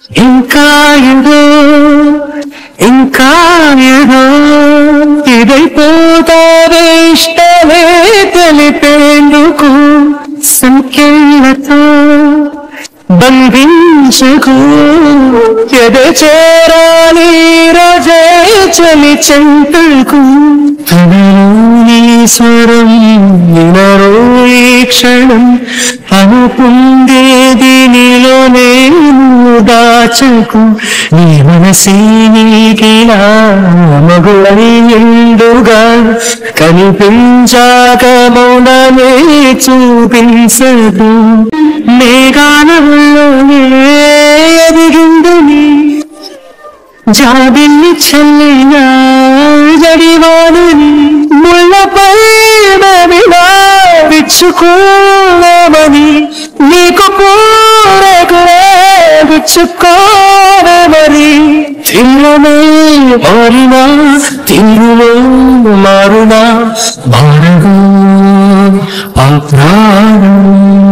ఇంకా ఏదో ఇంకా ఏదో ఇదైపోతావే ఇష్టమే తెలిపేందుకు సంఖ్యలతో బంధించుకు ఎద చేరాలి రోజే చలి చెంతకు తనలోని స్వరం వినరో ఈ క్షణం అనుకుందేది నీలో నేను దాచకు నీ మనసే నీకిలా మగువై ఎండుగా కనిపించాక మౌనమే చూపించదు మేఘానంలోనే ఎదిగిందని జాబిల్లి చల్లినా జడివానని ముళ్ళపై నవిలా విచ్చుకోమని నీకు పూరకులే విచ్చుకోమని తిరుమే మారినా తిరులో మారునా మారగా ఆ ప్రాణం